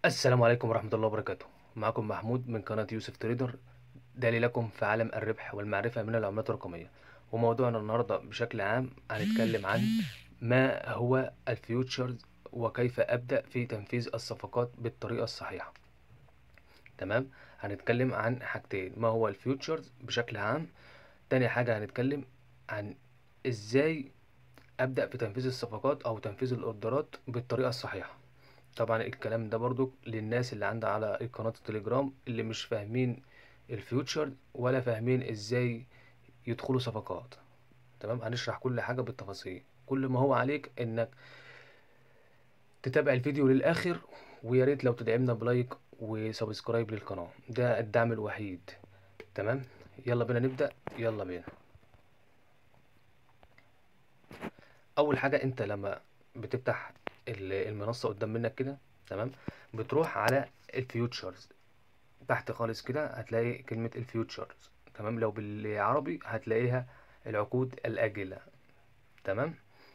السلام عليكم ورحمة الله وبركاته معكم محمود من قناة يوسف تريدر دالي لكم في عالم الربح والمعرفة من العملات الرقمية وموضوعنا النهاردة بشكل عام هنتكلم عن ما هو الفيوتشرز وكيف أبدأ في تنفيذ الصفقات بالطريقة الصحيحة تمام هنتكلم عن حاجتين ما هو الفيوتشرز بشكل عام تاني حاجة هنتكلم عن ازاي أبدأ في تنفيذ الصفقات أو تنفيذ الأوردرات بالطريقة الصحيحة طبعا الكلام ده برضو للناس اللي عندها على قناة التليجرام اللي مش فاهمين الفيوتشر ولا فاهمين ازاي يدخلوا صفقات تمام هنشرح كل حاجة بالتفاصيل كل ما هو عليك انك تتابع الفيديو للآخر ويا ريت لو تدعمنا بلايك وسبسكرايب للقناة ده الدعم الوحيد تمام يلا بينا نبدأ يلا بينا اول حاجة انت لما بتفتح ال- المنصة قدام منك كده تمام بتروح على الفيوتشرز تحت خالص كده هتلاقي كلمة الفيوتشرز تمام لو بالعربي هتلاقيها العقود الآجلة تمام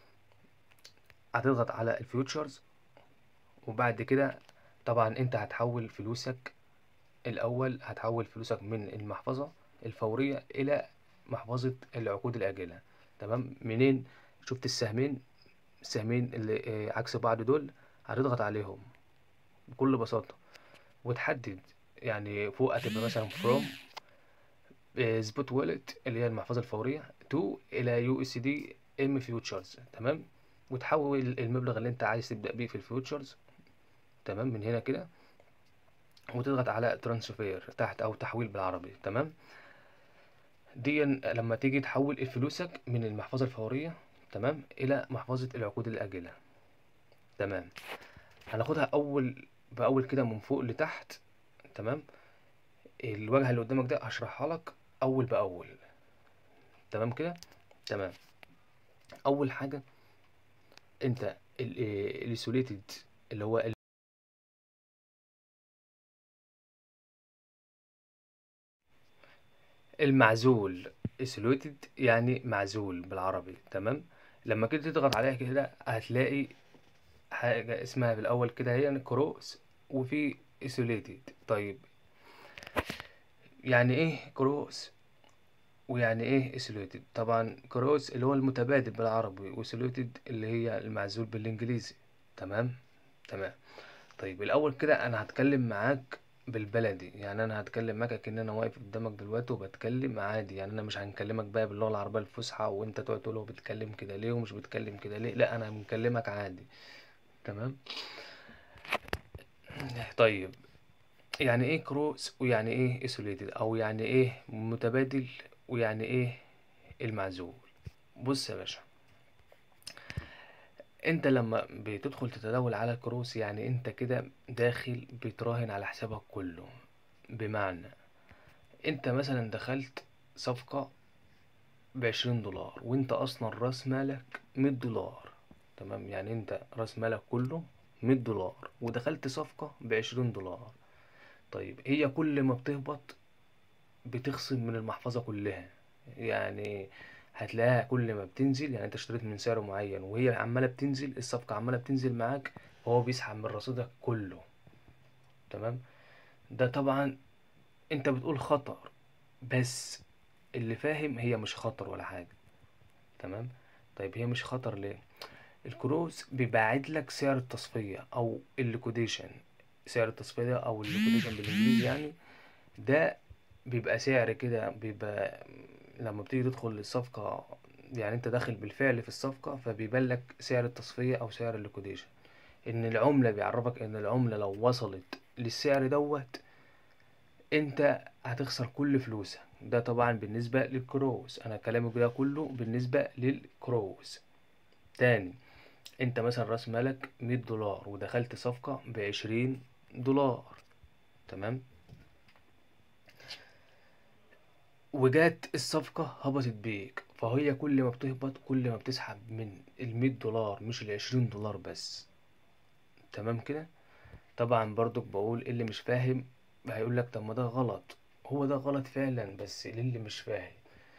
هتضغط على الفيوتشرز وبعد كده طبعا انت هتحول فلوسك الأول هتحول فلوسك من المحفظة الفورية إلى محفظة العقود الآجلة تمام منين شفت السهمين السهمين اللي آه، عكس بعض دول هتضغط عليهم بكل بساطة وتحدد يعني فوق هتبقى مثلا from سبوت والت اللي هي المحفظة الفورية to إلى يو اس دي ام فيوتشرز تمام وتحول المبلغ اللي انت عايز تبدأ بيه في الفيوتشرز تمام من هنا كده وتضغط على ترانسفير تحت او تحويل بالعربي تمام دي لما تيجي تحول فلوسك من المحفظة الفورية تمام إلى محفظة العقود الآجلة تمام هناخدها أول بأول كده من فوق لتحت تمام الواجهة اللي قدامك ده هشرحها لك أول بأول تمام كده تمام أول حاجة أنت الاسوليتد اللي هو ال- المعزول isolated يعني معزول بالعربي تمام لما كده تضغط عليها كده هتلاقي حاجة اسمها بالأول كده هي كروس وفي isolated طيب يعني ايه كروس ويعني ايه isolated طبعا كروس اللي هو المتبادل بالعربي وسوليتد اللي هي المعزول بالانجليزي تمام تمام طيب الاول كده انا هتكلم معاك بالبلدي يعني انا هتكلم معاك كأن انا واقف قدامك دلوقتي وبتكلم عادي يعني انا مش هنكلمك بقى باللغه العربيه الفصحى وانت تقعد تقول هو بيتكلم كده ليه ومش بيتكلم كده ليه لا انا بكلمك عادي تمام طيب يعني ايه كروس ويعني ايه isolated او يعني ايه متبادل ويعني ايه المعزول بص يا باشا انت لما بتدخل تتداول على كروس يعني انت كده داخل بتراهن على حسابك كله بمعنى انت مثلا دخلت صفقة بعشرين دولار وانت اصلا راس مالك مية دولار تمام يعني انت راس مالك كله مية دولار ودخلت صفقة بعشرين دولار طيب هي كل ما بتهبط بتخصم من المحفظة كلها يعني هتلاقيها كل ما بتنزل يعني انت اشتريت من سعر معين وهي عمالة بتنزل الصفقة عمالة بتنزل معاك وهو بيسحب من رصيدك كله تمام ده طبعا انت بتقول خطر بس اللي فاهم هي مش خطر ولا حاجة تمام طيب هي مش خطر ليه الكروز بيبعد لك سعر التصفية او الليكوديشن سعر التصفية ده او الليكوديشن بالانجليزي يعني ده بيبقى سعر كده بيبقى لما بتيجي تدخل الصفقة يعني انت داخل بالفعل في الصفقة فبيبان لك سعر التصفية او سعر الليكوديشن ان العملة بيعرفك ان العملة لو وصلت للسعر دوت انت هتخسر كل فلوسك ده طبعا بالنسبة للكروز انا كلامي ده كله بالنسبة للكروز تاني انت مثلا راس مالك مية دولار ودخلت صفقة بعشرين دولار تمام وجات الصفقة هبطت بيك فهي كل ما بتهبط كل ما بتسحب من المية دولار مش العشرين دولار بس تمام كده طبعا برضك بقول اللي مش فاهم هيقول لك طب ما ده غلط هو ده غلط فعلا بس للي مش فاهم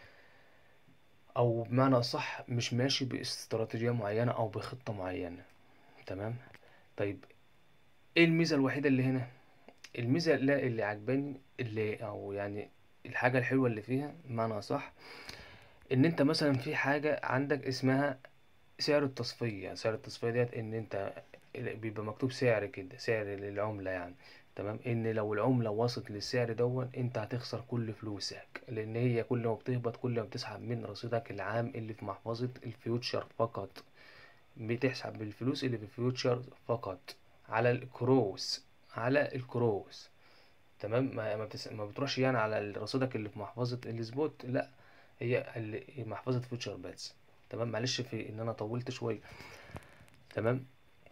او بمعنى اصح مش ماشي باستراتيجية معينة او بخطة معينة تمام طيب ايه الميزة الوحيدة اللي هنا الميزة اللي, اللي عجباني اللي او يعني الحاجة الحلوة اللي فيها بمعنى صح ان انت مثلا في حاجة عندك اسمها سعر التصفية سعر التصفية ديت ان انت بيبقى مكتوب سعر كده سعر للعملة يعني تمام ان لو العملة وصلت للسعر دون انت هتخسر كل فلوسك لان هي كل ما بتهبط كل ما بتسحب من رصيدك العام اللي في محفظة الفيوتشر فقط بتسحب الفلوس اللي في الفيوتشر فقط على الكروس على الكروس تمام ما ما, بتس... ما بتروحش يعني على رصيدك اللي في محفظة السبوت لا هي اللي محفظة فيوتشر بس تمام معلش في ان انا طولت شوية تمام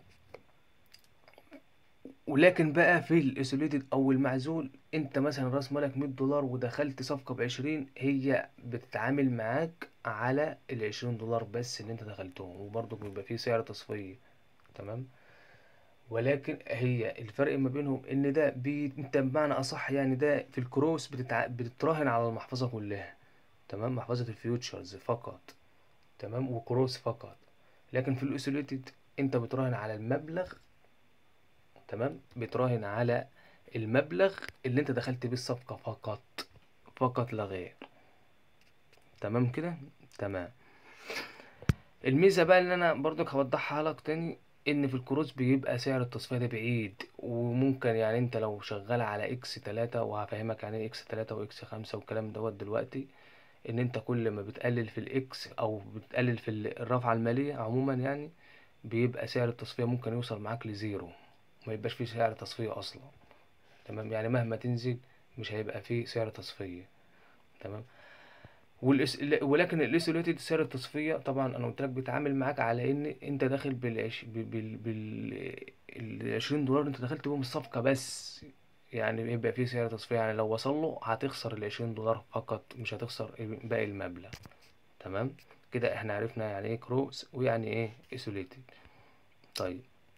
ولكن بقى في الاسوليتد او المعزول انت مثلا راس مالك 100 دولار ودخلت صفقة بعشرين هي بتتعامل معاك على العشرين دولار بس اللي انت دخلتهم وبرضه بيبقى فيه سعر تصفية تمام ولكن هي الفرق ما بينهم ان ده بي... انت بمعنى اصح يعني ده في الكروس بتتع... بتتراهن على المحفظة كلها تمام محفظة الفيوتشرز فقط تمام وكروس فقط لكن في الاسوليتد انت بتراهن على المبلغ تمام بتراهن على المبلغ اللي انت دخلت بيه الصفقة فقط فقط لا غير تمام كده تمام الميزة بقى اللي انا برضك هوضحها لك تاني ان في الكروس بيبقى سعر التصفية ده بعيد وممكن يعني انت لو شغال على اكس تلاتة وهفهمك يعني ايه اكس تلاتة واكس خمسة والكلام دوت دلوقتي ان انت كل ما بتقلل في الاكس او بتقلل في الرافعة المالية عموما يعني بيبقى سعر التصفية ممكن يوصل معاك لزيرو ما يبقاش فيه سعر تصفية اصلا تمام يعني مهما تنزل مش هيبقى فيه سعر تصفية تمام والإس... ولكن الاسوليتد سعر التصفية طبعا انا قلت لك بيتعامل معاك على ان انت داخل بالعش... بال بال ال 20 دولار انت دخلت بيهم الصفقة بس يعني بيبقى فيه سعر تصفية يعني لو وصل له هتخسر ال 20 دولار فقط مش هتخسر باقي المبلغ تمام كده احنا عرفنا يعني ايه كروس ويعني ايه اسوليتد طيب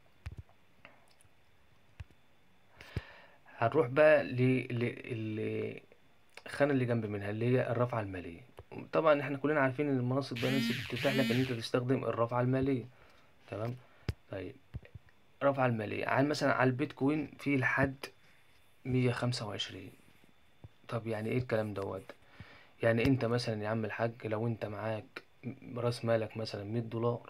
هنروح بقى ل الخانة اللي جنب منها اللي هي الرافعة المالية طبعا احنا كلنا عارفين ان المنصة باينانس بتتيح لك ان انت تستخدم الرافعة المالية تمام طيب الرافعة المالية على مثلا على البيتكوين في لحد مية خمسة وعشرين طب يعني ايه الكلام دوت يعني انت مثلا يا عم الحاج لو انت معاك راس مالك مثلا مية دولار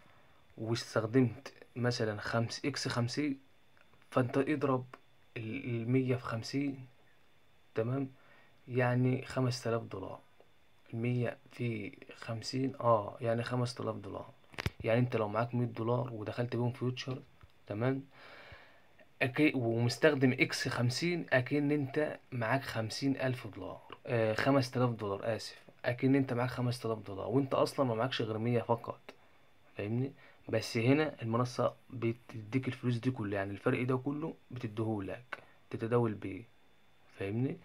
واستخدمت مثلا خمس اكس خمسين فانت اضرب المية في خمسين تمام يعني خمس تلاف دولار المية في خمسين اه يعني خمس تلاف دولار يعني انت لو معاك مية دولار ودخلت بيهم فيوتشر تمام أكي ومستخدم اكس خمسين اكن انت معاك خمسين الف دولار آه خمس تلاف دولار اسف اكن انت معاك خمس تلاف دولار وانت اصلا ما معكش غير مية فقط فاهمني بس هنا المنصة بتديك الفلوس دي كلها يعني الفرق ده كله بتديهولك تتداول بيه فاهمني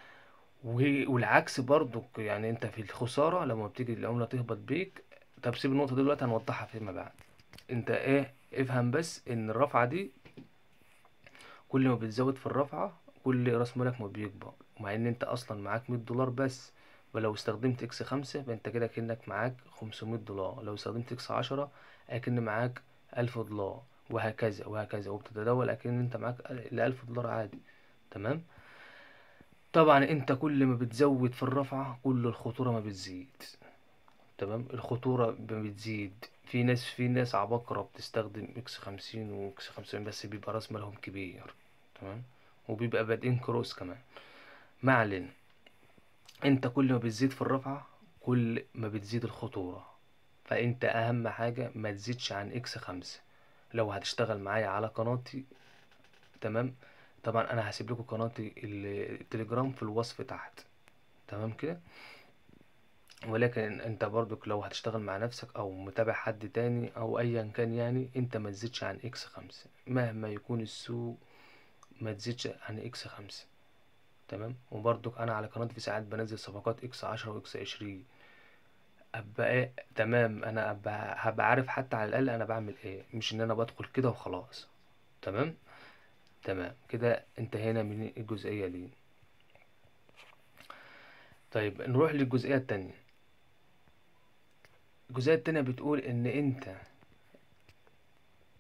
والعكس برضو يعني انت في الخسارة لما بتيجي العملة تهبط بيك طب سيب النقطة دي دلوقتي هنوضحها فيما بعد انت ايه افهم بس ان الرفعة دي كل ما بتزود في الرفعة كل راس مالك ما بيكبر مع ان انت اصلا معاك 100 دولار بس ولو استخدمت اكس خمسة فانت كده كأنك معاك 500 دولار لو استخدمت اكس عشرة اكن معاك 1000 دولار وهكذا وهكذا وبتتداول اكن انت معاك ل 1000 دولار عادي تمام طبعا انت كل ما بتزود في الرفعة كل الخطورة ما بتزيد تمام الخطورة ما بتزيد في ناس في ناس عباقرة بتستخدم اكس خمسين واكس خمسين بس بيبقى راس مالهم كبير تمام وبيبقى بادئين كروس كمان ما علينا انت كل ما بتزيد في الرفعة كل ما بتزيد الخطورة فانت اهم حاجة ما تزيدش عن اكس خمسة لو هتشتغل معايا على قناتي تمام طبعا انا هسيب لكم قناتي التليجرام في الوصف تحت تمام كده ولكن انت برضك لو هتشتغل مع نفسك او متابع حد تاني او ايا كان يعني انت ما تزيدش عن اكس خمسة مهما يكون السوق ما تزيدش عن اكس خمسة تمام وبرضك انا على قناتي في ساعات بنزل صفقات اكس عشرة واكس عشرين ابقى ايه تمام انا ابقى هبقى عارف حتى على الاقل انا بعمل ايه مش ان انا بدخل كده وخلاص تمام تمام كده انتهينا من الجزئية دي طيب نروح للجزئية التانية الجزئية التانية بتقول ان انت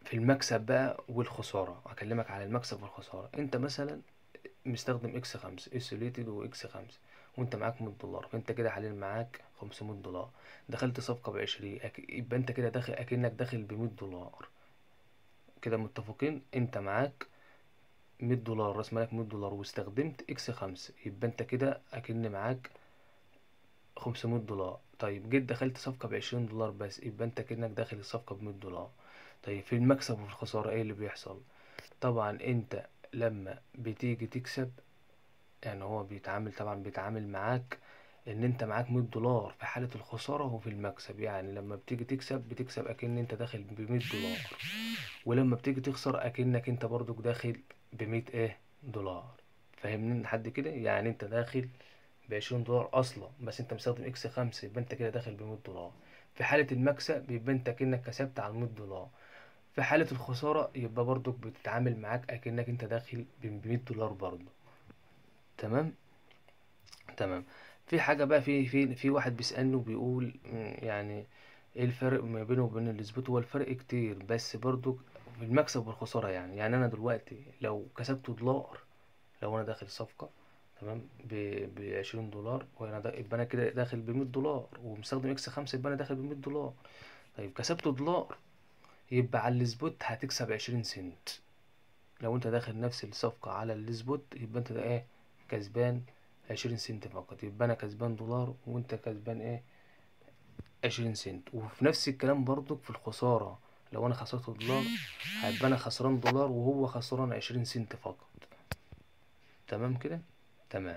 في المكسب بقى والخسارة هكلمك على المكسب والخسارة انت مثلا مستخدم اكس خمسة اسوليتد واكس خمسة وانت معاك مية دولار فانت كده حاليا معاك خمسمية دولار دخلت صفقة بعشرين أك- يبقى انت كده داخل اكنك داخل بمية دولار كده متفقين انت معاك مية دولار راس مالك مية دولار واستخدمت اكس خمسة يبقى انت كده اكن معاك خمسمية دولار طيب جيت دخلت صفقة بعشرين دولار بس يبقى انت كأنك داخل الصفقة بمية دولار طيب في المكسب والخسارة ايه اللي بيحصل طبعا انت لما بتيجي تكسب يعني هو بيتعامل طبعا بيتعامل معاك ان انت معاك مية دولار في حالة الخسارة وفي المكسب يعني لما بتيجي تكسب بتكسب اكن انت داخل بمية دولار ولما بتيجي تخسر اكنك انت برضك داخل بمية ايه دولار فاهمني لحد كده يعني انت داخل بعشرين دولار اصلا بس انت مستخدم اكس خمسة يبقى انت كده داخل بمية دولار في حالة المكسب يبقى انت كأنك كسبت على المية دولار في حالة الخسارة يبقى برضك بتتعامل معاك اكنك انت داخل بمية دولار برضه تمام تمام في حاجة بقى في في في واحد بيسألني وبيقول مم، يعني ايه الفرق ما بينه وبين السبوت هو الفرق كتير بس برضو في المكسب والخسارة يعني يعني انا دلوقتي لو كسبت دولار لو انا داخل صفقة تمام ب 20 دولار وانا دا يبقى انا كده داخل ب 100 دولار ومستخدم اكس 5 يبقى انا داخل ب 100 دولار طيب كسبت دولار يبقى على السبوت هتكسب 20 سنت لو انت داخل نفس الصفقة على السبوت يبقى انت ده ايه كسبان 20 سنت فقط يبقى انا كسبان دولار وانت كسبان ايه 20 سنت وفي نفس الكلام برضك في الخسارة لو انا خسرت دولار هيبقى انا خسران دولار وهو خسران 20 سنت فقط تمام كده تمام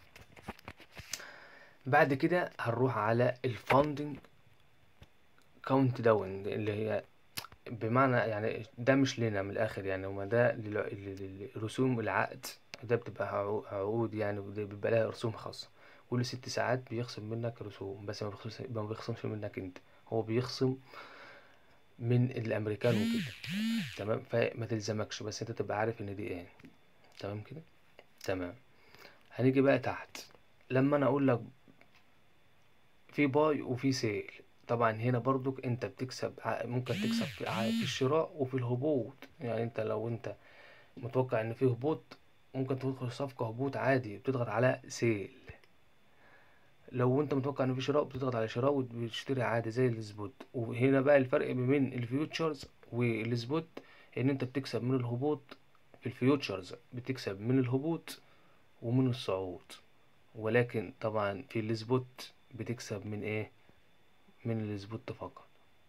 بعد كده هنروح على الفاندنج كاونت داون اللي هي بمعنى يعني ده مش لنا من الاخر يعني هما ده لل- لل- لرسوم العقد ده بتبقى عقو- عقود يعني وده بيبقى لها رسوم خاصة كل ست ساعات بيخصم منك رسوم بس ما بيخصمش ما بيخصمش منك انت هو بيخصم من الامريكان وكده تمام فما تلزمكش بس انت تبقى عارف ان دي ايه تمام كده تمام هنيجي بقى تحت لما انا اقول لك في باي وفي سيل طبعا هنا برضك انت بتكسب ع- ممكن تكسب في ع- في الشراء وفي الهبوط يعني انت لو انت متوقع ان في هبوط ممكن تدخل صفقة هبوط عادي بتضغط على سيل لو انت متوقع ان في شراء بتضغط على شراء وبتشتري عادي زي السبوت وهنا بقى الفرق ما بين الفيوتشرز والسبوت ان انت بتكسب من الهبوط في الفيوتشرز بتكسب من الهبوط ومن الصعود ولكن طبعا في السبوت بتكسب من ايه من السبوت فقط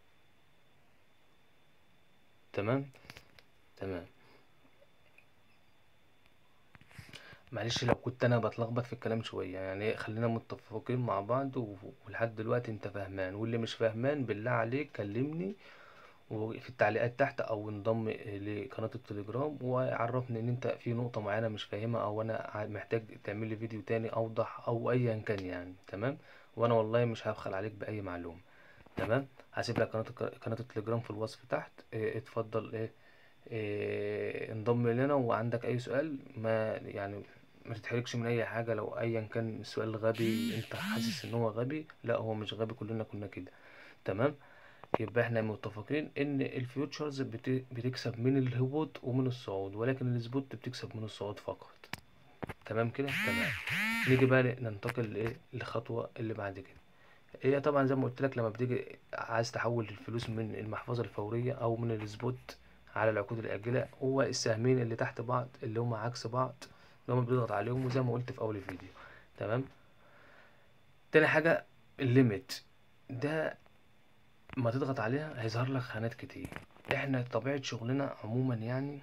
تمام تمام معلش لو كنت انا بتلخبط في الكلام شويه يعني خلينا متفقين مع بعض و- ولحد دلوقتي انت فاهمان واللي مش فاهمان بالله عليك كلمني وفي التعليقات تحت او انضم لقناه التليجرام وعرفني ان انت في نقطه معينه مش فاهمها او انا ع- محتاج تعمل لي فيديو تاني اوضح او ايا كان يعني تمام وانا والله مش هبخل عليك باي معلومه تمام هسيب لك قناه الك- قناه التليجرام في الوصف تحت إيه، اتفضل ايه إيه، انضم لنا وعندك اي سؤال ما يعني ما تتحركش من اي حاجه لو ايا كان السؤال غبي انت حاسس ان هو غبي لا هو مش غبي كلنا كنا كده تمام يبقى احنا متفقين ان الفيوتشرز بت- بتكسب من الهبوط ومن الصعود ولكن السبوت بتكسب من الصعود فقط تمام كده تمام نيجي بقى ننتقل لايه الخطوه اللي بعد كده هي طبعا زي ما قلت لك لما بتيجي عايز تحول الفلوس من المحفظه الفوريه او من السبوت على العقود الاجله هو السهمين اللي تحت بعض اللي هما عكس بعض اللي هما بتضغط عليهم وزي ما قلت في اول الفيديو تمام تاني حاجه الليميت ده ما تضغط عليها هيظهر لك خانات كتير احنا طبيعة شغلنا عموما يعني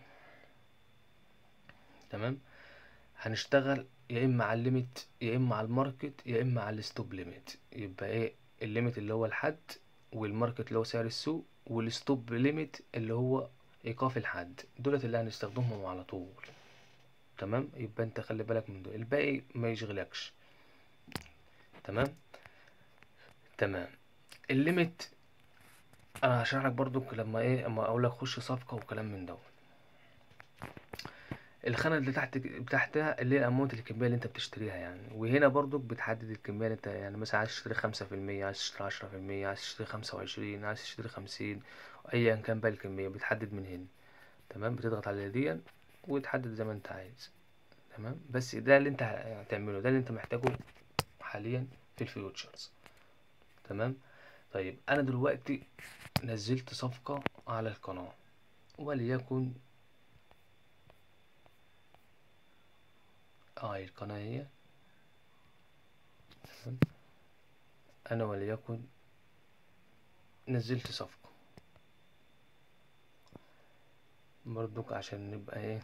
تمام هنشتغل يا اما على الليميت يا اما على الماركت يا اما على الستوب ليميت يبقى ايه الليميت اللي هو الحد والماركت اللي هو سعر السوق والستوب ليميت اللي هو ايقاف الحد دولت اللي هنستخدمهم على طول تمام يبقى انت خلي بالك من دول الباقي ما يشغلكش تمام تمام الليميت انا هشرح لك برضو لما ايه اما اقول لك خش صفقة وكلام من ده الخانة اللي تحت تحتها اللي هي الاماونت الكمية اللي انت بتشتريها يعني وهنا برضك بتحدد الكمية اللي انت يعني مثلا عايز تشتري خمسة في المية عايز تشتري عشرة في المية عايز تشتري خمسة وعشرين عايز تشتري خمسين ايا كان بقى الكمية بتحدد من هنا تمام بتضغط على دي وتحدد زي ما انت عايز تمام بس ده اللي انت هتعمله ده اللي انت محتاجه حاليا في الفيوتشرز تمام طيب انا دلوقتي نزلت صفقة على القناة وليكن اه القناة هي تمام انا وليكن نزلت صفقة برضك عشان نبقى ايه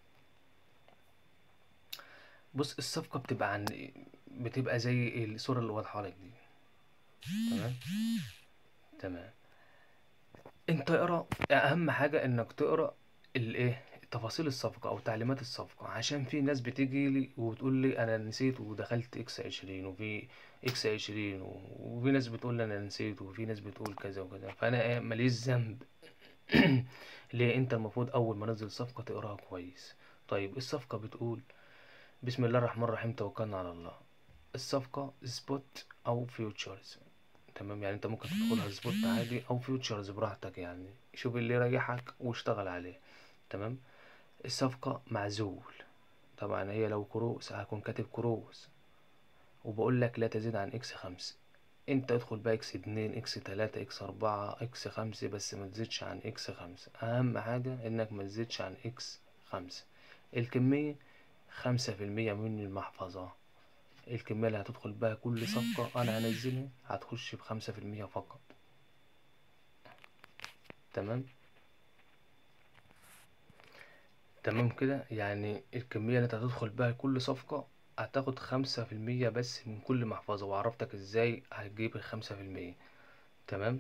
بص الصفقة بتبقى عن بتبقى زي الصورة اللي واضحة لك دي تمام تمام انت اقرا اهم حاجة انك تقرا الايه تفاصيل الصفقة او تعليمات الصفقة عشان في ناس بتيجي لي وتقول لي انا نسيت ودخلت اكس عشرين وفي اكس عشرين وفي ناس بتقول لي انا نسيت وفي ناس بتقول كذا وكذا فانا ايه ماليش ذنب ليه انت المفروض اول ما انزل صفقة تقراها كويس طيب الصفقة بتقول بسم الله الرحمن الرحيم توكلنا على الله الصفقة سبوت او فيوتشرز تمام يعني انت ممكن تدخلها سبوت عادي او فيوتشرز براحتك يعني شوف اللي يريحك واشتغل عليه تمام الصفقة معزول طبعا هي لو كروس هكون كاتب كروس وبقول لك لا تزيد عن اكس خمسة انت ادخل بقى اكس اتنين اكس تلاتة اكس اربعة اكس خمسة بس ما تزيدش عن اكس خمسة اهم حاجة انك ما تزيدش عن اكس خمسة الكمية خمسة في المية من المحفظة الكمية اللي هتدخل بها كل صفقة انا هنزلها هتخش بخمسة في المية فقط تمام تمام كده يعني الكمية اللي انت هتدخل بها كل صفقة هتاخد خمسة في المية بس من كل محفظة وعرفتك ازاي هتجيب الخمسة في المية تمام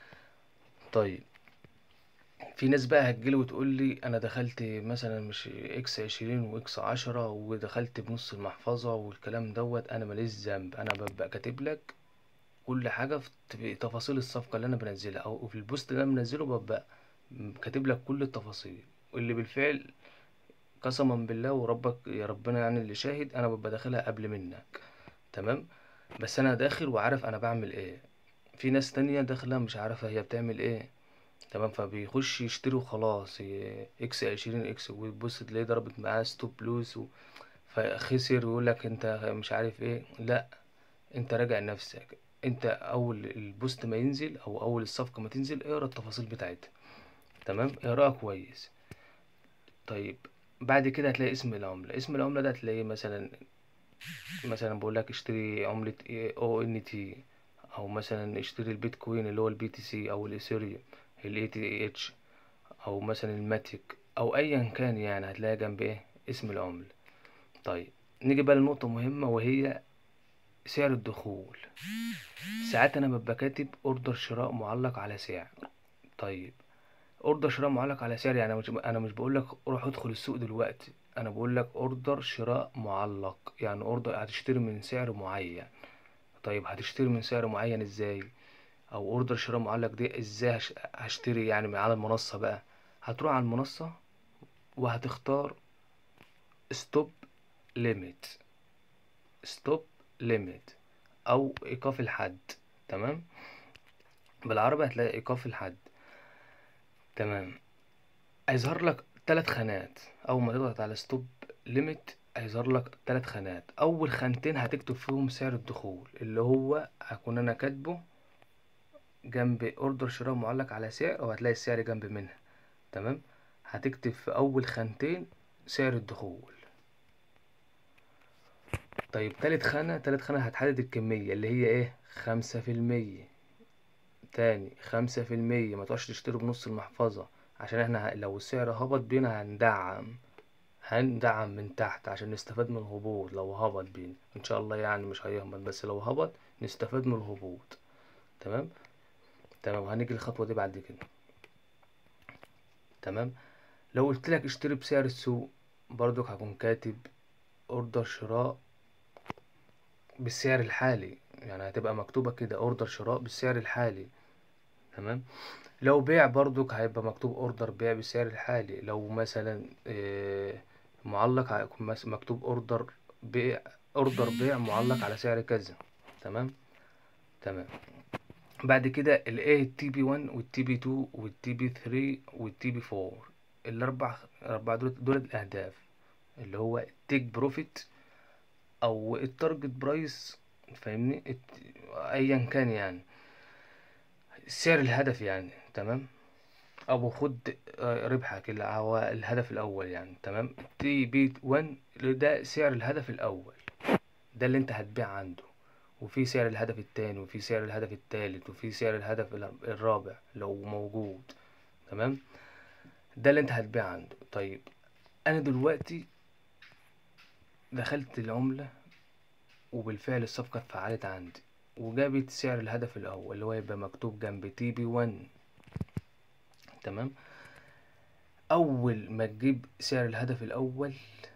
طيب في ناس بقى هتجيلي وتقول لي انا دخلت مثلا مش اكس عشرين واكس عشرة ودخلت بنص المحفظة والكلام دوت انا ماليش ذنب انا ببقى كاتب لك كل حاجة في تفاصيل الصفقة اللي انا بنزلها او في البوست اللي انا منزله ببقى كاتب لك كل التفاصيل واللي بالفعل قسما بالله وربك يا ربنا يعني اللي شاهد انا ببقى داخلها قبل منك تمام بس انا داخل وعارف انا بعمل ايه في ناس تانية داخلة مش عارفة هي بتعمل ايه تمام فبيخش يشتري وخلاص اكس عشرين اكس وتبص تلاقيه ضربت معاه ستوب لوس و... فخسر ويقول لك انت مش عارف ايه لا انت راجع نفسك انت اول البوست ما ينزل او اول الصفقة ما تنزل اقرا التفاصيل بتاعتها تمام اقراها كويس طيب بعد كده هتلاقي اسم العملة اسم العملة ده هتلاقيه مثلا مثلا بقول لك اشتري عملة او ان تي او مثلا اشتري البيتكوين اللي هو البي تي سي او الاثيريوم الاي تي اتش او مثلا الماتيك او ايا كان يعني هتلاقي جنب ايه اسم العملة طيب نيجي بقى لنقطة مهمة وهي سعر الدخول ساعات انا ببقى كاتب اوردر شراء معلق على سعر طيب اوردر شراء معلق على سعر يعني مش انا مش بقول لك روح ادخل السوق دلوقتي انا بقول لك اوردر شراء معلق يعني اوردر هتشتري من سعر معين طيب هتشتري من سعر معين ازاي او اوردر شراء معلق دي ازاي هشتري يعني من على المنصة بقى هتروح على المنصة وهتختار ستوب ليميت ستوب ليميت او ايقاف الحد تمام بالعربي هتلاقي ايقاف الحد تمام هيظهر لك ثلاث خانات اول ما تضغط على ستوب ليميت هيظهر لك ثلاث خانات اول خانتين هتكتب فيهم سعر الدخول اللي هو هكون انا كاتبه جنب اوردر شراء معلق على سعر وهتلاقي السعر جنب منها تمام هتكتب في اول خانتين سعر الدخول طيب تالت خانة تالت خانة هتحدد الكمية اللي هي ايه خمسة في المية تاني خمسة في المية ما تقعدش تشتري بنص المحفظة عشان احنا لو السعر هبط بينا هندعم هندعم من تحت عشان نستفاد من الهبوط لو هبط بينا ان شاء الله يعني مش هيهبط بس لو هبط نستفاد من الهبوط تمام تمام هنيجي الخطوة دي بعد كده تمام لو قلت لك اشتري بسعر السوق برضك هكون كاتب اوردر شراء بالسعر الحالي يعني هتبقى مكتوبة كده اوردر شراء بالسعر الحالي تمام لو بيع برضك هيبقى مكتوب اوردر بيع بالسعر الحالي لو مثلا اه معلق هيكون مس- مكتوب اوردر بيع اوردر بيع معلق على سعر كذا تمام تمام بعد كده ال A التي بي 1 والتي بي 2 والتي بي 3 والتي بي 4 الاربع الاربع دول دول الاهداف اللي هو التيك بروفيت او التارجت برايس فاهمني الت- ايا كان يعني سعر الهدف يعني تمام ابو خد آه، ربحك اللي هو الهدف الاول يعني تمام تي بي 1 ده سعر الهدف الاول ده اللي انت هتبيع عنده وفي سعر الهدف التاني وفي سعر الهدف التالت وفي سعر الهدف ال- الرابع لو موجود تمام ده اللي انت هتبيع عنده طيب انا دلوقتي دخلت العملة وبالفعل الصفقة اتفعلت عندي وجابت سعر الهدف الأول اللي هو يبقى مكتوب جنب تي بي 1 تمام أول ما تجيب سعر الهدف الأول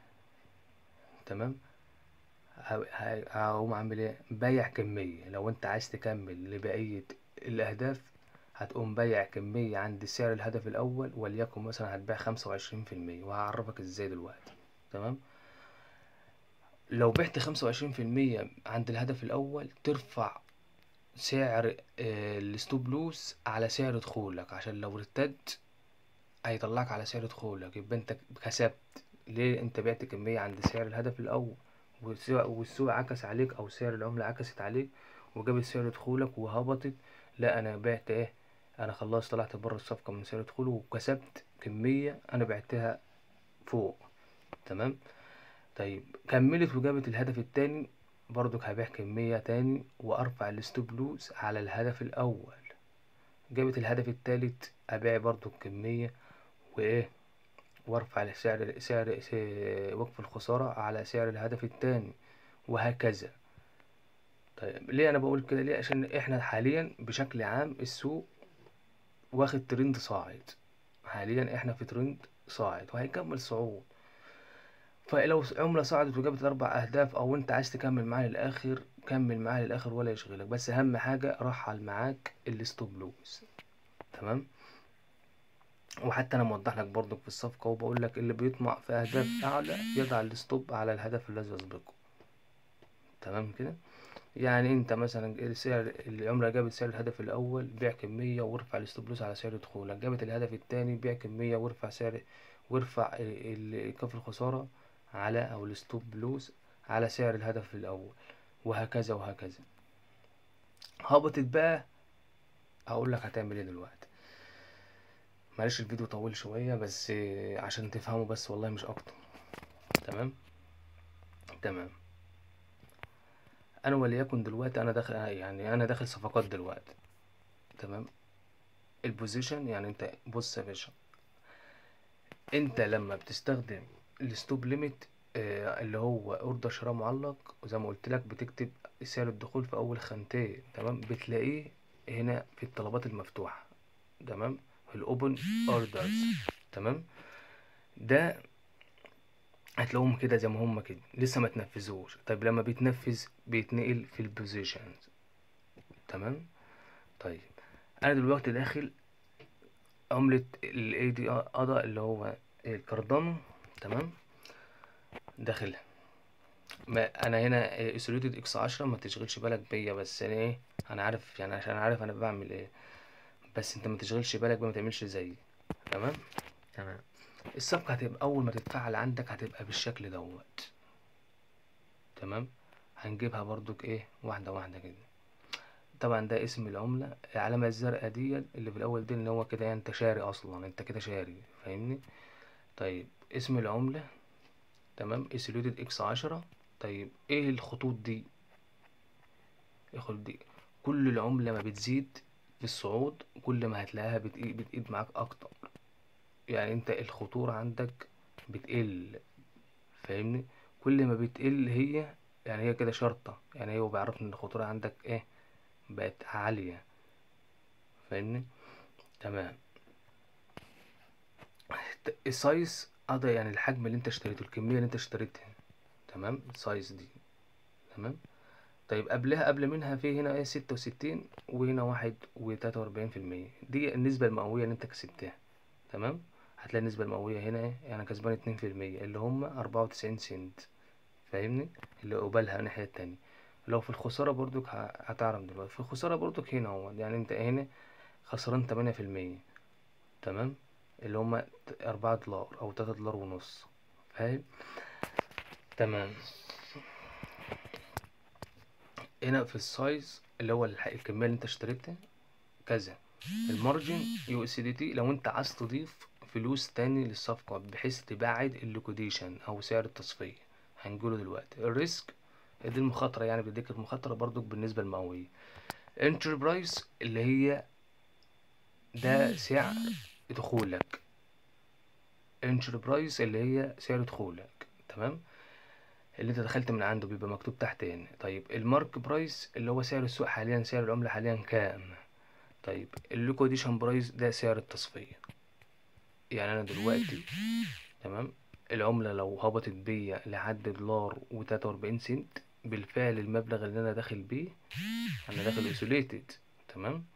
تمام ه- ه- هقوم عامل ايه بايع كمية لو انت عايز تكمل لبقية الأهداف هتقوم بايع كمية عند سعر الهدف الأول وليكن مثلا هتبيع خمسة وعشرين في المية وهعرفك ازاي دلوقتي تمام لو بعت خمسة وعشرين في المية عند الهدف الأول ترفع سعر آه، الستوب لوس على سعر دخولك عشان لو ارتد هيطلعك على سعر دخولك يبقى انت كسبت ليه انت بعت كمية عند سعر الهدف الأول والسوق والسوق عكس عليك أو سعر العملة عكست عليك وجابت سعر دخولك وهبطت لا أنا بعت ايه أنا خلاص طلعت بره الصفقة من سعر دخولي وكسبت كمية أنا بعتها فوق تمام طيب كملت وجابت الهدف التاني برضك هبيع كمية تاني وأرفع الستوب لوز على الهدف الأول جابت الهدف التالت أبيع برضك كمية وإيه وارفع سعر سعر س- وقف الخسارة على سعر الهدف التاني وهكذا طيب ليه أنا بقول كده ليه عشان إحنا حاليا بشكل عام السوق واخد ترند صاعد حاليا إحنا في ترند صاعد وهيكمل صعود فلو عملة صعدت وجابت الأربع أهداف أو أنت عايز تكمل معاه للآخر كمل معاه للآخر ولا يشغلك بس أهم حاجة رحل معاك الستوب لوز تمام وحتى أنا موضح لك برضك في الصفقة وبقول لك اللي بيطمع في أهداف أعلى يضع الستوب على الهدف الذي يسبقه تمام كده يعني أنت مثلا سعر العملة جابت سعر الهدف الأول بيع كمية وارفع الستوب لوز على سعر دخولك جابت الهدف التاني بيع كمية وارفع سعر وارفع ال- ال- كف الخسارة على أو الستوب لوز على سعر الهدف الأول وهكذا وهكذا هبطت بقى هقول لك هتعمل ايه دلوقتي معلش الفيديو طويل شوية بس آه، عشان تفهموا بس والله مش أكتر تمام تمام أنا وليكن دلوقتي أنا داخل يعني أنا داخل صفقات دلوقتي تمام البوزيشن يعني أنت بص يا باشا أنت لما بتستخدم الستوب ليميت اللي هو اوردر شراء معلق وزي ما قلت لك بتكتب سعر الدخول في اول خانتين تمام بتلاقيه هنا في الطلبات المفتوحة تمام في الاوبن اوردرز تمام ده هتلاقوهم كده زي ما هم كده لسه ما تنفذوش طيب لما بيتنفذ بيتنقل في البوزيشنز تمام طيب انا دلوقتي داخل عملة الاي دي ادا اللي هو الكاردانو تمام داخلها ما انا هنا اسوليتد اكس عشرة ما تشغلش بالك بيا بس انا ايه انا عارف يعني عشان عارف انا بعمل ايه بس انت ما تشغلش بالك بقى ما تعملش زيي تمام تمام الصفقة هتبقى اول ما تتفعل عندك هتبقى بالشكل دوت تمام هنجيبها برضك ايه واحدة واحدة كده طبعا ده اسم العملة العلامة الزرقاء دي اللي في الأول دي اللي هو كده يعني انت شاري أصلا انت كده شاري فاهمني طيب اسم العملة تمام اسلوتد اكس عشرة طيب ايه الخطوط دي الخطوط دي كل العملة ما بتزيد في الصعود كل ما هتلاقيها بتقيد, بتقيد معاك أكتر يعني انت الخطورة عندك بتقل فاهمني كل ما بتقل هي يعني هي كده شرطة يعني هو بيعرف ان الخطورة عندك ايه بقت عالية فاهمني تمام ت- السايز اه يعني الحجم اللي انت اشتريته الكمية اللي انت اشتريتها تمام السايز دي تمام طيب قبلها قبل منها في هنا ايه ستة وستين وهنا واحد وتلاتة وأربعين في المية دي النسبة المئوية اللي انت كسبتها تمام هتلاقي النسبة المئوية هنا ايه انا كسبان اتنين في المية اللي هم اربعة وتسعين سنت فاهمني اللي قبالها الناحية التانية لو في الخسارة برضك ه- هتعرف دلوقتي في الخسارة برضك هنا هو يعني انت هنا خسران تمانية في المية تمام اللي هم أربعة دولار أو تلاتة دولار ونص فاهم تمام هنا في السايز اللي هو الح- الكمية اللي انت اشتريتها كذا المارجن يو اس دي تي لو انت عايز تضيف فلوس تاني للصفقة بحيث تبعد الليكوديشن او سعر التصفية هنقوله دلوقتي الريسك دي المخاطرة يعني بديك المخاطرة برضك بالنسبة المئوية انتربرايز اللي هي ده سعر دخولك انتربرايز اللي هي سعر دخولك تمام اللي انت دخلت من عنده بيبقى مكتوب تحت هنا طيب المارك برايس اللي هو سعر السوق حاليا سعر العملة حاليا كام طيب الليكوديشن برايس ده سعر التصفية يعني انا دلوقتي تمام العملة لو هبطت بيا لحد دولار وتلاتة وأربعين سنت بالفعل المبلغ اللي أنا داخل بيه أنا داخل ايسوليتد تمام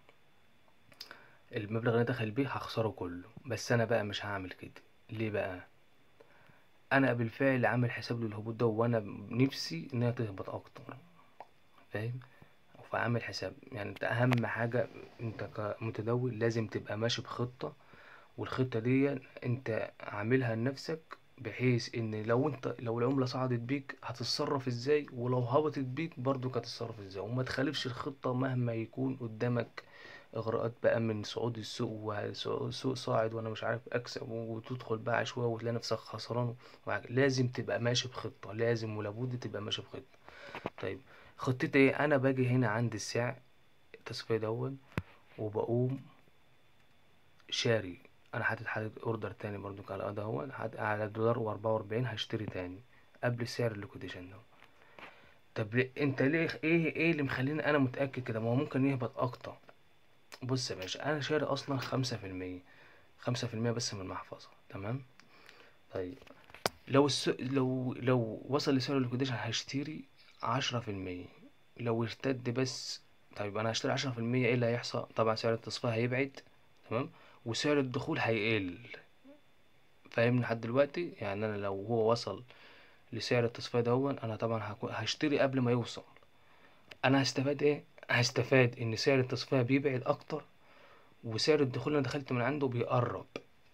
المبلغ اللي أنا داخل بيه هخسره كله بس أنا بقى مش هعمل كده ليه بقى أنا بالفعل عامل حساب للهبوط ده وأنا نفسي إنها تهبط أكتر فاهم فعامل حساب يعني انت اهم حاجة انت كمتداول لازم تبقى ماشي بخطة والخطة دي انت عاملها لنفسك بحيث ان لو انت لو العملة صعدت بيك هتتصرف ازاي ولو هبطت بيك برضو هتتصرف ازاي وما تخالفش الخطة مهما يكون قدامك اغراءات بقى من صعود السوق وسوق صاعد وانا مش عارف اكسب وتدخل بقى عشوائي وتلاقي نفسك خسران وهك- لازم تبقى ماشي بخطة لازم ولابد تبقى ماشي بخطة طيب خطتي ايه انا باجي هنا عند السعر التصفية دون وبقوم شاري انا حاطط حاطط اوردر تاني برضو على ده هو حاطط على دولار واربعة واربعين هشتري تاني قبل سعر الليكويديشن ده طب ليه انت ليه ايه ايه اللي مخليني انا متأكد كده ما هو ممكن يهبط اكتر بص يا باشا انا شاري اصلا خمسة في المية خمسة في المية بس من المحفظة تمام طيب لو الس... لو لو وصل لسعر الليكويديشن هشتري عشرة في المية لو ارتد بس طيب انا هشتري عشرة في المية ايه اللي هيحصل طبعا سعر التصفية هيبعد تمام وسعر الدخول هيقل فاهمني لحد دلوقتي يعني انا لو هو وصل لسعر التصفية دون انا طبعا هكون هشتري قبل ما يوصل انا هستفاد ايه هستفاد ان سعر التصفية بيبعد اكتر وسعر الدخول اللي انا دخلت من عنده بيقرب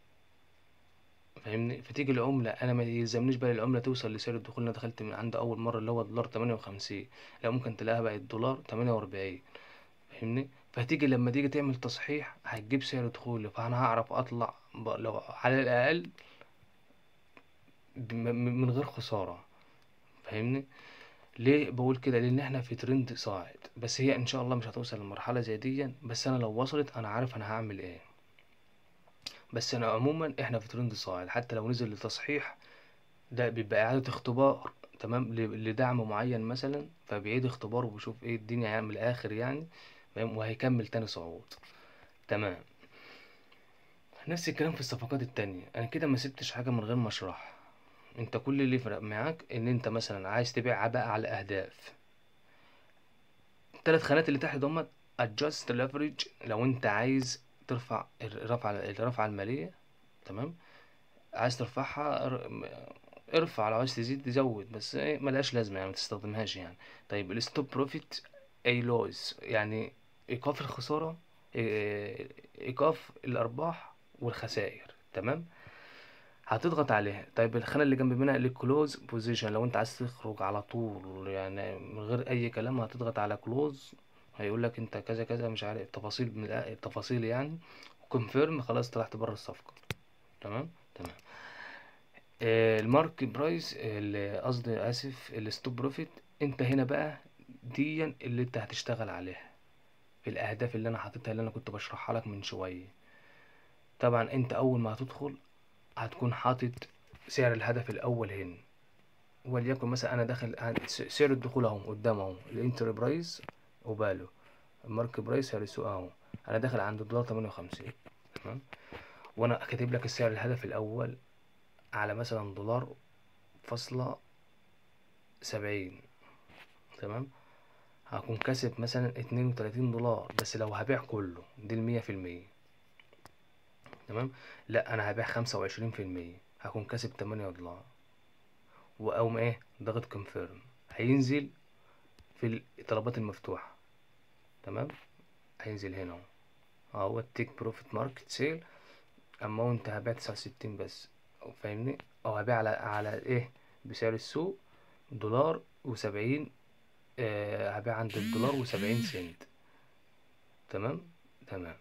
فاهمني فتيجي العملة انا ما يلزمنيش بقى العملة توصل لسعر الدخول اللي انا دخلت من عنده اول مرة اللي هو دولار تمانية وخمسين لا ممكن تلاقيها بقت دولار تمانية واربعين فاهمني فهتيجي لما تيجي تعمل تصحيح هتجيب سعر دخولي فانا هعرف اطلع ب- لو على الاقل بم- م- من غير خسارة فاهمني ليه بقول كده لان احنا في ترند صاعد بس هي ان شاء الله مش هتوصل لمرحلة زي دي بس انا لو وصلت انا عارف انا هعمل ايه بس انا عموما احنا في ترند صاعد حتى لو نزل لتصحيح ده بيبقى اعادة اختبار تمام ل- لدعم معين مثلا فبيعيد اختباره وبيشوف ايه الدنيا هيعمل اخر يعني فاهم وهيكمل تاني صعود تمام نفس الكلام في الصفقات التانية انا كده ما سبتش حاجة من غير ما اشرحها انت كل اللي يفرق معاك ان انت مثلا عايز تبيع بقى على اهداف التلات خانات اللي تحت دول adjust leverage لو انت عايز ترفع الرفعة الرفعة المالية تمام عايز ترفعها ار- ارفع لو عايز تزيد تزود بس ايه ملهاش لازمة يعني ما تستخدمهاش يعني طيب الستوب بروفيت اي لوز يعني ايقاف الخسارة إيه، ايقاف الارباح والخسائر تمام هتضغط عليها طيب الخانة اللي جنب منها الكلوز بوزيشن لو انت عايز تخرج على طول يعني من غير اي كلام هتضغط على كلوز هيقول لك انت كذا كذا مش عارف تفاصيل من الآ- التفاصيل يعني كونفيرم خلاص طلعت بره الصفقة تمام تمام آه، المارك برايس اللي قصدي اسف الستوب بروفيت انت هنا بقى دي اللي انت هتشتغل عليها في الاهداف اللي انا حاططها اللي انا كنت بشرحها لك من شوية طبعا انت اول ما هتدخل هتكون حاطط سعر الهدف الاول هنا وليكن مثلا انا داخل عن- س- سعر الدخول اهو قدام اهو الانتر برايس وباله المارك برايس سعر السوق اهو انا داخل عند دولار 58 تمام وانا كاتب لك السعر الهدف الاول على مثلا دولار فاصلة سبعين تمام هكون كاسب مثلا اتنين وتلاتين دولار بس لو هبيع كله دي المية في المية تمام لا انا هبيع خمسة وعشرين في المية هكون كاسب تمانية دولار واقوم ايه ضغط كونفيرم هينزل في الطلبات المفتوحة تمام هينزل هنا اهو اهو التيك بروفيت ماركت سيل اماونت هبيع تسعة وستين بس فاهمني او هبيع على على ايه بسعر السوق دولار وسبعين آه هبيع عند الدولار وسبعين سنت تمام تمام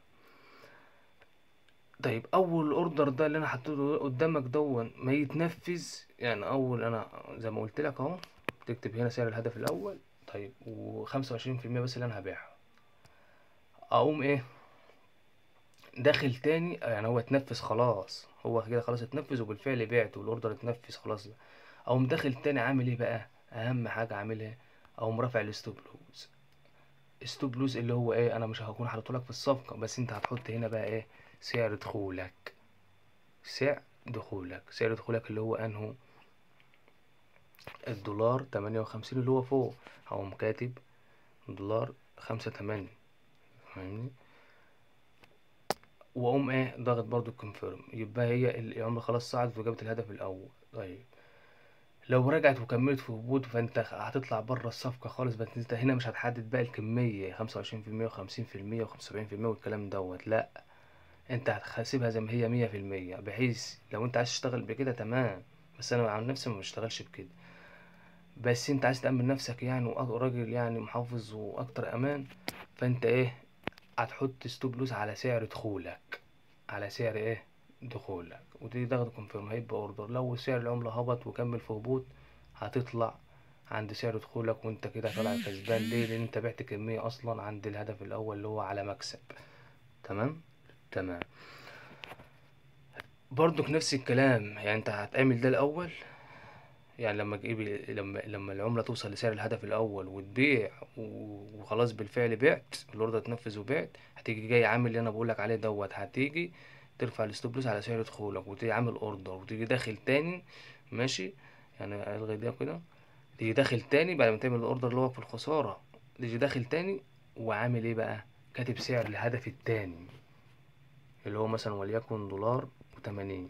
طيب اول اوردر ده اللي انا حطيته قدامك دون ما يتنفذ يعني اول انا زي ما قلت لك اهو تكتب هنا سعر الهدف الاول طيب وخمسة وعشرين في المية بس اللي انا هبيعها اقوم ايه داخل تاني يعني هو اتنفذ خلاص هو كده خلاص اتنفذ وبالفعل بعت والاوردر اتنفذ خلاص اقوم داخل تاني عامل ايه بقى اهم حاجه عاملها اقوم رافع الستوب لوز ستوب لوز اللي هو ايه انا مش هكون حاطه لك في الصفقه بس انت هتحط هنا بقى ايه سعر دخولك سعر دخولك سعر دخولك اللي هو انهو الدولار تمانية وخمسين اللي هو فوق هقوم كاتب دولار خمسة تمانية فاهمني واقوم ايه ضاغط برضو كونفيرم يبقى هي العملة خلاص صعدت وجابت الهدف الاول طيب لو رجعت وكملت في هبوط فانت هتطلع بره الصفقة خالص بس انت هنا مش هتحدد بقى الكمية خمسة وعشرين في المية وخمسين في المية وخمسة وسبعين في المية والكلام دوت لأ انت هتحاسبها زي ما هي مية في المية بحيث لو انت عايز تشتغل بكده تمام بس انا عن نفسي ما بشتغلش بكده بس انت عايز تأمن نفسك يعني وراجل يعني محافظ واكتر امان فانت ايه هتحط ستوب لوز على سعر دخولك على سعر ايه دخولك وتيجي تاخد كونفيرم هيبقى اوردر لو سعر العملة هبط وكمل في هبوط هتطلع عند سعر دخولك وانت كده طالع كسبان ليه لان انت بعت كمية اصلا عند الهدف الاول اللي هو على مكسب تمام تمام برضك نفس الكلام يعني انت هتعمل ده الاول يعني لما تجيب لما لما العملة توصل لسعر الهدف الأول وتبيع وخلاص بالفعل بعت الأوردر اتنفذ وبعت هتيجي جاي عامل اللي أنا بقولك عليه دوت هتيجي ترفع الستوب لوس على سعر دخولك وتيجي عامل أوردر وتيجي داخل تاني ماشي يعني ألغي ده كده تيجي داخل تاني بعد ما تعمل الأوردر اللي هو في الخسارة تيجي داخل تاني وعامل إيه بقى كاتب سعر الهدف التاني اللي هو مثلا وليكن دولار وتمانين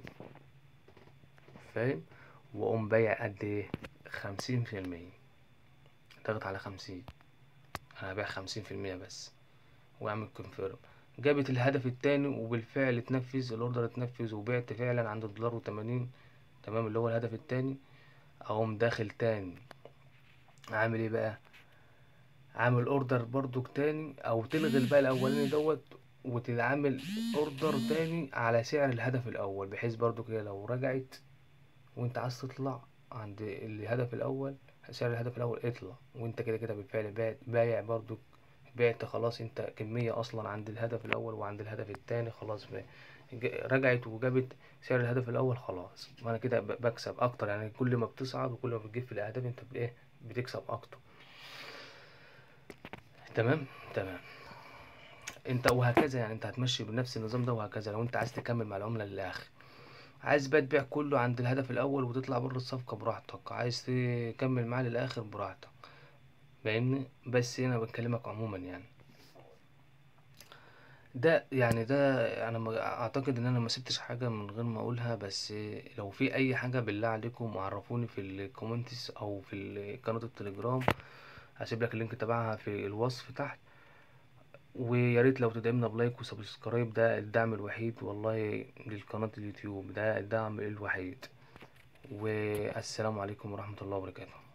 فاهم واقوم بايع قد ايه خمسين في المية ضغط على خمسين انا هبيع خمسين في المية بس واعمل كونفيرم جابت الهدف التاني وبالفعل اتنفذ الاوردر اتنفذ وبعت فعلا عند الدولار وتمانين تمام اللي هو الهدف التاني اقوم داخل تاني عامل ايه بقى عامل اوردر برضو تاني او تلغي بقى الاولاني دوت وتتعامل اوردر تاني على سعر الهدف الاول بحيث برضو كده لو رجعت وانت عايز تطلع عند الهدف الاول سعر الهدف الاول اطلع وانت كده كده بالفعل بايع برضو بعت خلاص انت كمية اصلا عند الهدف الاول وعند الهدف التاني خلاص رجعت وجابت سعر الهدف الاول خلاص وانا كده بكسب اكتر يعني كل ما بتصعد وكل ما بتجيب في الاهداف انت بايه بتكسب اكتر تمام تمام انت وهكذا يعني انت هتمشي بنفس النظام ده وهكذا لو انت عايز تكمل مع العملة للاخر عايز بقى تبيع كله عند الهدف الاول وتطلع بره الصفقة براحتك عايز تكمل معاه للاخر براحتك فاهمني بس هنا بكلمك عموما يعني ده يعني ده انا اعتقد ان انا ما سبتش حاجه من غير ما اقولها بس لو في اي حاجه بالله عليكم عرفوني في الكومنتس او في قناه التليجرام هسيب لك اللينك تبعها في الوصف تحت ويا ريت لو تدعمنا بلايك وسبسكرايب ده الدعم الوحيد والله للقناه اليوتيوب ده الدعم الوحيد والسلام عليكم ورحمه الله وبركاته